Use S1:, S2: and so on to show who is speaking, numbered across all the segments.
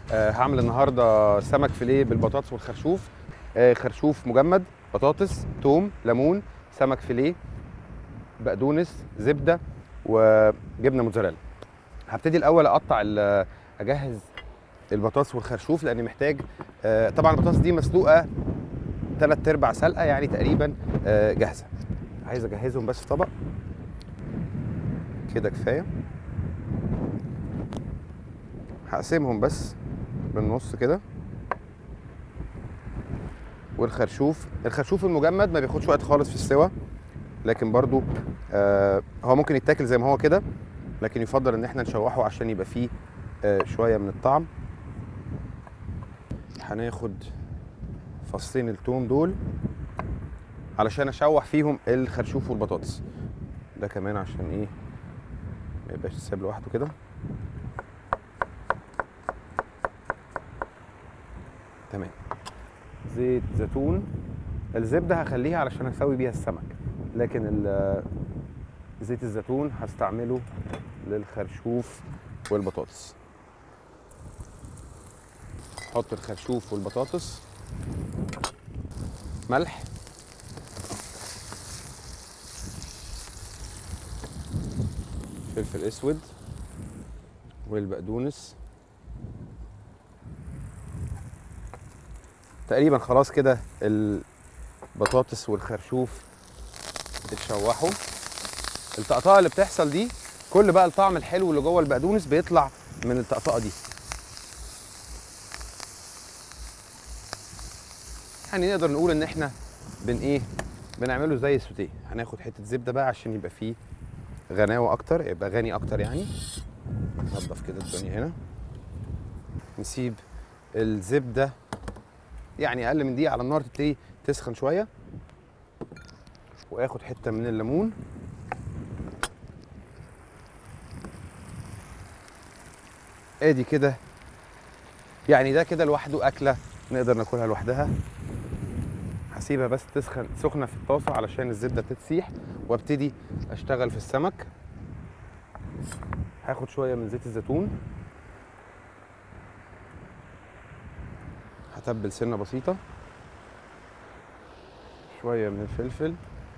S1: آه، هعمل النهارده سمك فيليه بالبطاطس والخرشوف آه، خرشوف مجمد بطاطس توم ليمون سمك فيليه بقدونس زبده وجبنه موتزاريلا هبتدي الاول اقطع ال- اجهز البطاطس والخرشوف لاني محتاج آه، طبعا البطاطس دي مسلوقه ثلاث ارباع سلقه يعني تقريبا آه، جاهزه عايز اجهزهم بس في طبق كده كفايه هقسمهم بس بالنص كده والخرشوف الخرشوف المجمد ما بياخدش وقت خالص في السوا لكن برضو آه هو ممكن يتاكل زي ما هو كده لكن يفضل ان احنا نشوحه عشان يبقى فيه آه شويه من الطعم هناخد فصين التوم دول علشان اشوح فيهم الخرشوف والبطاطس ده كمان عشان ايه ما يبقاش ساب لوحده كده تمام زيت زيتون الزبده هخليها علشان اسوي بيها السمك لكن ال- زيت الزيتون هستعمله للخرشوف والبطاطس حط الخرشوف والبطاطس ملح فلفل اسود والبقدونس تقريبا خلاص كده البطاطس والخرشوف اتشوحوا الطقطقه اللي بتحصل دي كل بقى الطعم الحلو اللي جوه البقدونس بيطلع من الطقطقه دي يعني نقدر نقول ان احنا بن ايه بنعمله زي السوتيه هناخد حته زبده بقى عشان يبقى فيه غناوه اكتر يبقى غني اكتر يعني ننضف كده الدنيا هنا نسيب الزبده يعني اقل من دقيقه على النار تبتدي تسخن شويه واخد حته من الليمون ادي كده يعني ده كده لوحده اكله نقدر ناكلها لوحدها هسيبها بس تسخن سخنه في الطاسه علشان الزبده تتسيح وابتدي اشتغل في السمك هاخد شويه من زيت الزيتون هتبل سنه بسيطه شويه من الفلفل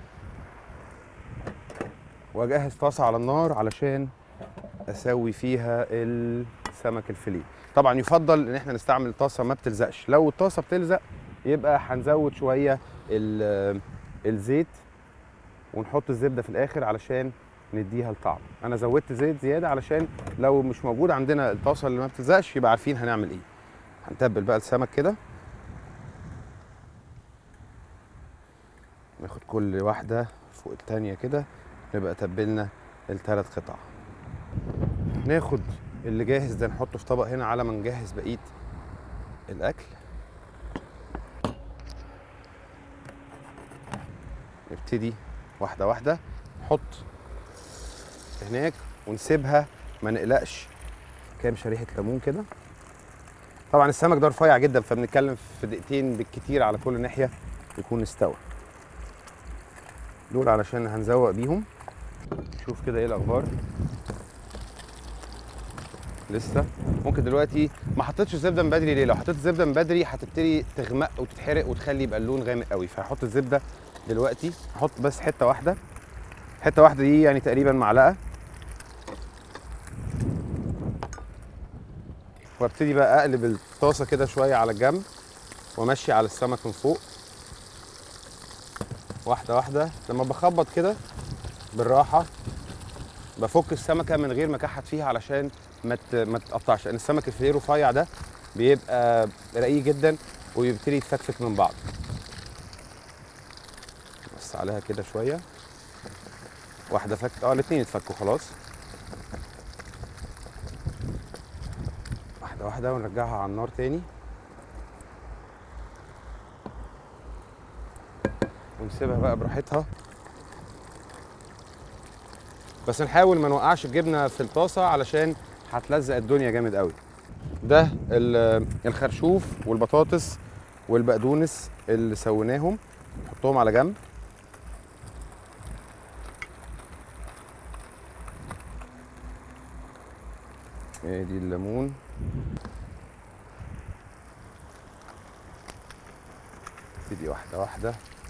S1: واجهز طاسه على النار علشان اسوي فيها السمك الفيليه طبعا يفضل ان احنا نستعمل طاسه ما بتلزقش لو الطاسه بتلزق يبقى هنزود شويه ال- الزيت ونحط الزبده في الاخر علشان نديها الطعم انا زودت زيت زياده علشان لو مش موجود عندنا الطاسه اللي ما بتلزقش يبقى عارفين هنعمل ايه هنتبل بقى السمك كده ناخد كل واحده فوق التانية كده نبقى تبلنا الثلاث قطع ناخد اللي جاهز ده نحطه في طبق هنا على ما نجهز بقيه الاكل نبتدي واحده واحده نحط هناك ونسيبها ما نقلقش كام شريحه ليمون كده طبعا السمك ده رفيع جدا فبنتكلم في دقيقتين بالكتير على كل ناحيه يكون استوى دول علشان هنزوق بيهم شوف كده ايه الاخبار لسه ممكن دلوقتي ما حطيتش الزبده من بدري ليه لو حطيت الزبده من بدري هتبتدي تغمق وتتحرق وتخلي يبقى اللون غامق قوي فهحط الزبده دلوقتي هحط بس حته واحده حته واحده دي يعني تقريبا معلقه وابتدي بقى اقلب الطاسه كده شويه على الجنب وامشي على السمك من فوق واحده واحده لما بخبط كده بالراحه بفك السمكه من غير ما اكحت فيها علشان ما ت- ما تتقطعش لان السمك الفيليه الرفيع ده بيبقى رقيق جدا ويبتدي يتفكفك من بعض بس عليها كده شويه واحده فك اه الاثنين اتفكوا خلاص واحده واحده ونرجعها على النار تاني ونسيبها بقى براحتها بس نحاول ما نوقعش الجبنه في الطاسه علشان هتلزق الدنيا جامد قوي ده ال- الخرشوف والبطاطس والبقدونس اللي سويناهم نحطهم على جنب ادي الليمون نبتدي واحده واحده